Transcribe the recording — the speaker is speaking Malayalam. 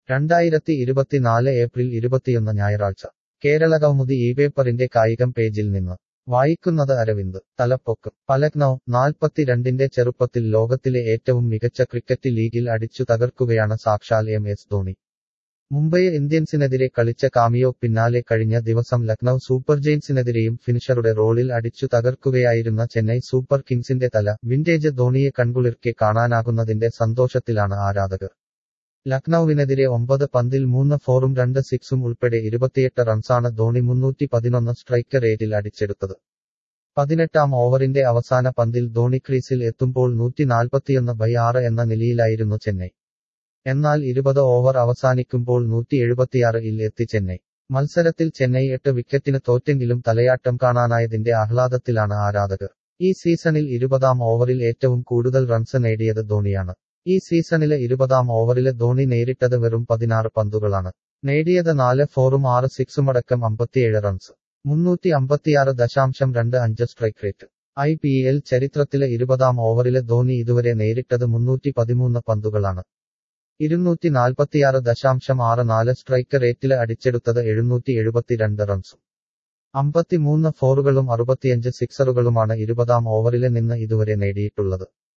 രണ്ടായിരത്തി ഇരുപത്തിനാല് ഏപ്രിൽ ഇരുപത്തിയൊന്ന് ഞായറാഴ്ച കേരള കൗമുദി ഈ പേപ്പറിന്റെ കായികം പേജിൽ നിന്ന് വായിക്കുന്നത് അരവിന്ദ് തലപ്പൊക്കം പലക്നൌ നാൽപ്പത്തിരണ്ടിന്റെ ചെറുപ്പത്തിൽ ലോകത്തിലെ ഏറ്റവും മികച്ച ക്രിക്കറ്റ് ലീഗിൽ അടിച്ചു തകർക്കുകയാണ് സാക്ഷാൽ എം എസ് ധോണി മുംബൈ ഇന്ത്യൻസിനെതിരെ കളിച്ച കാമിയോ പിന്നാലെ കഴിഞ്ഞ ദിവസം ലക്നൌ സൂപ്പർ ജെയിൻസിനെതിരെയും ഫിനിഷറുടെ റോളിൽ അടിച്ചു തകർക്കുകയായിരുന്ന ചെന്നൈ സൂപ്പർ കിങ്സിന്റെ തല വിന്റേജ് ധോണിയെ കൺകുളിർക്കെ കാണാനാകുന്നതിന്റെ സന്തോഷത്തിലാണ് ആരാധകർ ലക്നൌവിനെതിരെ ഒമ്പത് പന്തിൽ മൂന്ന് ഫോറും രണ്ട് സിക്സും ഉൾപ്പെടെ ഇരുപത്തിയെട്ട് റൺസാണ് ധോണി മുന്നൂറ്റി പതിനൊന്ന് സ്ട്രൈക്ക് റേറ്റിൽ അടിച്ചെടുത്തത് പതിനെട്ടാം ഓവറിന്റെ അവസാന പന്തിൽ ധോണി ക്രീസിൽ എത്തുമ്പോൾ നൂറ്റി നാൽപ്പത്തിയൊന്ന് ബൈ ആറ് എന്ന നിലയിലായിരുന്നു ചെന്നൈ എന്നാൽ ഇരുപത് ഓവർ അവസാനിക്കുമ്പോൾ നൂറ്റി എഴുപത്തിയാറ് ഇൽ എത്തി ചെന്നൈ മത്സരത്തിൽ ചെന്നൈ എട്ട് വിക്കറ്റിന് തോറ്റെങ്കിലും തലയാട്ടം കാണാനായതിന്റെ ആഹ്ലാദത്തിലാണ് ആരാധകർ ഈ സീസണിൽ ഇരുപതാം ഓവറിൽ ഏറ്റവും കൂടുതൽ റൺസ് നേടിയത് ധോണിയാണ് ഈ സീസണിലെ ഇരുപതാം ഓവറിലെ ധോണി നേരിട്ടത് വെറും പതിനാറ് പന്തുകളാണ് നേടിയത് നാല് ഫോറും ആറ് സിക്സുമടക്കം അമ്പത്തിയേഴ് റൺസ് മുന്നൂറ്റി അമ്പത്തിയാറ് ദശാംശം രണ്ട് അഞ്ച് strike rate I P L ചരിത്രത്തിലെ ഇരുപതാം ഓവറിലെ ധോണി ഇതുവരെ നേരിട്ടത് മുന്നൂറ്റി പതിമൂന്ന് പന്തുകളാണ് ഇരുന്നൂറ്റി നാൽപ്പത്തിയാറ് ദശാംശം ആറ് നാല് സ്ട്രൈക്ക് റേറ്റില് അടിച്ചെടുത്തത് എഴുന്നൂറ്റി എഴുപത്തിരണ്ട് റൺസും അമ്പത്തിമൂന്ന് ഫോറുകളും അറുപത്തിയഞ്ച് സിക്സറുകളുമാണ് ഇരുപതാം ഓവറിലെ നിന്ന് ഇതുവരെ നേടിയിട്ടുള്ളത്